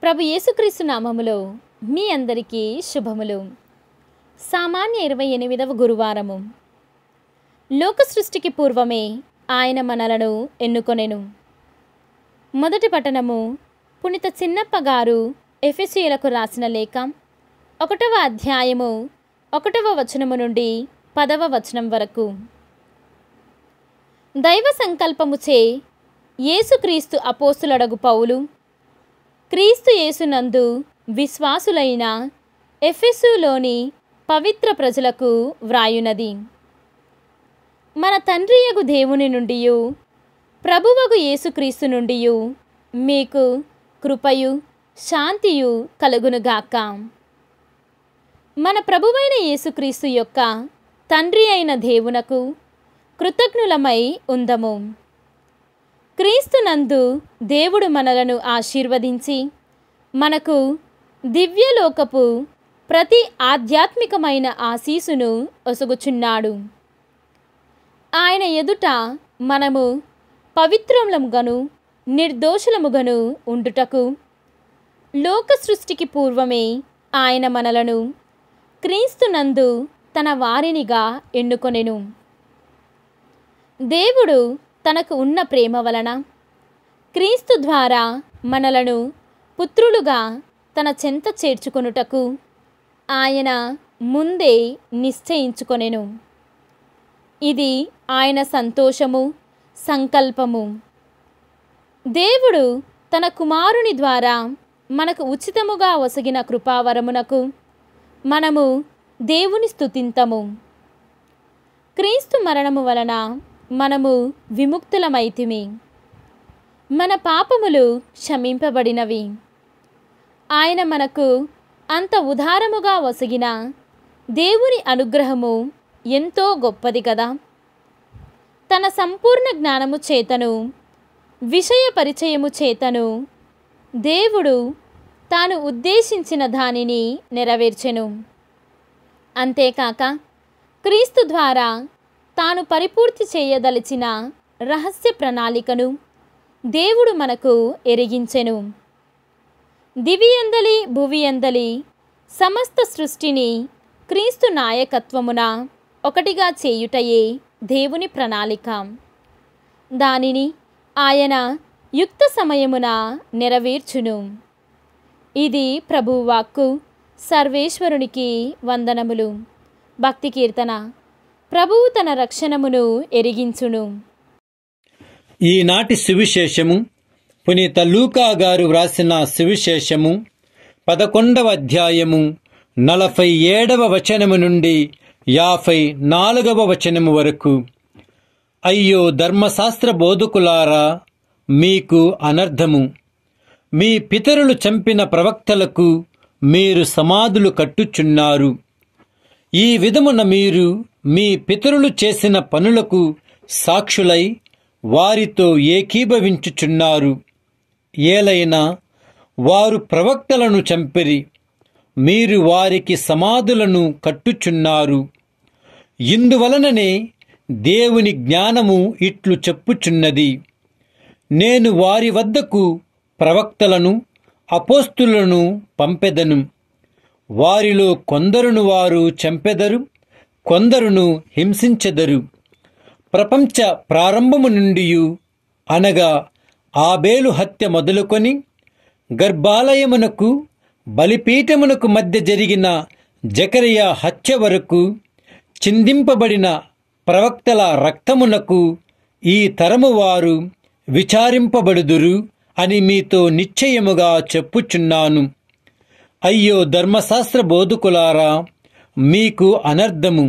ప్రభు యేసుక్రీస్తు నామములో మీ అందరికీ శుభములు సామాన్య ఇరవై ఎనిమిదవ గురువారము లోక సృష్టికి పూర్వమే ఆయన మనలను ఎన్నుకొనెను మొదటి పట్టణము పునిత చిన్నప్ప గారు ఎఫెసీయులకు రాసిన లేఖ ఒకటవ అధ్యాయము ఒకటవ వచనము నుండి పదవ వచనం వరకు దైవ సంకల్పముచే యేసుక్రీస్తు అపోస్తులడగు పౌలు క్రీస్తు యేసునందు విశ్వాసులైన ఎఫెసులోని పవిత్ర ప్రజలకు వ్రాయునది మన తండ్రియగు దేవుని నుండి ప్రభువగు యేసుక్రీస్తు నుండి మీకు కృపయు శాంతియు కలుగునుగాక మన ప్రభువైన యేసుక్రీస్తు యొక్క తండ్రి అయిన దేవునకు కృతజ్ఞులమై ఉందము క్రీస్తునందు దేవుడు మనలను ఆశీర్వదించి మనకు దివ్యలోకపు ప్రతి ఆధ్యాత్మికమైన ఆశీసును ఒసుగుచున్నాడు ఆయన ఎదుట మనము పవిత్రములముగను నిర్దోషులముగను ఉండుటకు లోక సృష్టికి పూర్వమే ఆయన మనలను క్రీస్తునందు తన వారినిగా ఎన్నుకొనెను దేవుడు తనకు ఉన్న ప్రేమ వలన క్రీస్తు ద్వారా మనలను పుత్రులుగా తన చెంత చేర్చుకొనుటకు ఆయన ముందే నిశ్చయించుకొనెను ఇది ఆయన సంతోషము సంకల్పము దేవుడు తన కుమారుని ద్వారా మనకు ఉచితముగా ఒసగిన కృపావరమునకు మనము దేవుని స్తుతింతము క్రీస్తు మరణము వలన మనము విముక్తులమైతిమి మన పాపములు క్షమింపబడినవి ఆయన మనకు అంత ఉదారముగా ఒసగిన దేవుని అనుగ్రహము ఎంతో గొప్పది కదా తన సంపూర్ణ జ్ఞానము చేతను విషయ పరిచయము చేతను దేవుడు తాను ఉద్దేశించిన దానిని నెరవేర్చెను అంతేకాక క్రీస్తు ద్వారా తాను పరిపూర్తి చేయదలిచిన రహస్య ప్రణాళికను దేవుడు మనకు ఎరిగించెను దివియందలి భువియందలి సమస్త సృష్టిని క్రీస్తు నాయకత్వమున ఒకటిగా చేయుటయే దేవుని ప్రణాళిక దానిని ఆయన యుక్త సమయమున నెరవేర్చును ఇది ప్రభువాక్కు సర్వేశ్వరునికి వందనములు భక్తి కీర్తన ప్రభువు తన రక్షణమును ఎరిగించును ఈనాటి సువిశేషము పునీత లూకా గారు వ్రాసిన సువిశేషము పదకొండవ అధ్యాయము నలభై ఏడవ వచనము నుండి యాభై నాలుగవ వచనము వరకు అయ్యో ధర్మశాస్త్ర బోధకులారా మీకు అనర్థము మీ పితరులు చంపిన ప్రవక్తలకు మీరు సమాధులు కట్టుచున్నారు ఈ విధమున మీరు మీ పితరులు చేసిన పనులకు సాక్షులై వారితో ఏకీభవించుచున్నారు ఏలైనా వారు ప్రవక్తలను చంపిరి మీరు వారికి సమాధులను కట్టుచున్నారు ఇందువలననే దేవుని జ్ఞానము ఇట్లు చెప్పుచున్నది నేను వారి వద్దకు ప్రవక్తలను అపోస్తులను పంపెదను వారిలో కొందరును వారు చంపెదరు కొందరును హింసించెదరు ప్రపంచ ప్రారంభము నుండి అనగా ఆబేలు హత్య మొదలుకొని గర్భాలయమునకు బలిపీఠమునకు మధ్య జరిగిన జకరియా హత్య వరకు చిందింపబడిన ప్రవక్తల రక్తమునకు ఈ తరము వారు విచారింపబడుదురు అని మీతో నిశ్చయముగా చెప్పుచున్నాను అయ్యో ధర్మశాస్త్ర బోధకులారా మీకు అనర్థము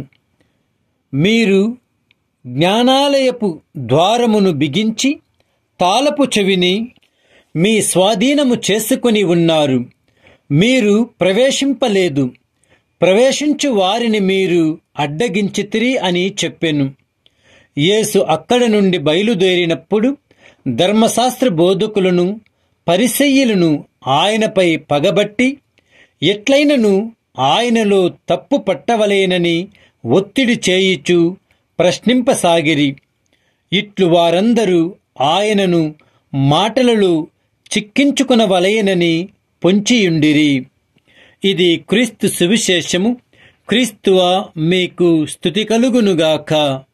మీరు జ్ఞానాలయపు ద్వారమును బిగించి తాళపు చెవిని మీ స్వాధీనము చేసుకుని ఉన్నారు మీరు ప్రవేశింపలేదు ప్రవేశించు వారిని మీరు అడ్డగించితిరి అని చెప్పెను యేసు అక్కడ నుండి బయలుదేరినప్పుడు ధర్మశాస్త్ర బోధకులను పరిసయ్యులను ఆయనపై పగబట్టి ఎట్లైనను ఆయనలో తప్పు పట్టవలేనని ఒత్తిడి చేయిచు ప్రశ్నింపసాగిరి ఇట్లు వారందరూ ఆయనను మాటలలో చిక్కించుకునవలయనని పొంచియుండిరి ఇది క్రీస్తు సువిశేషము క్రీస్తువ మీకు స్థుతి కలుగునుగాక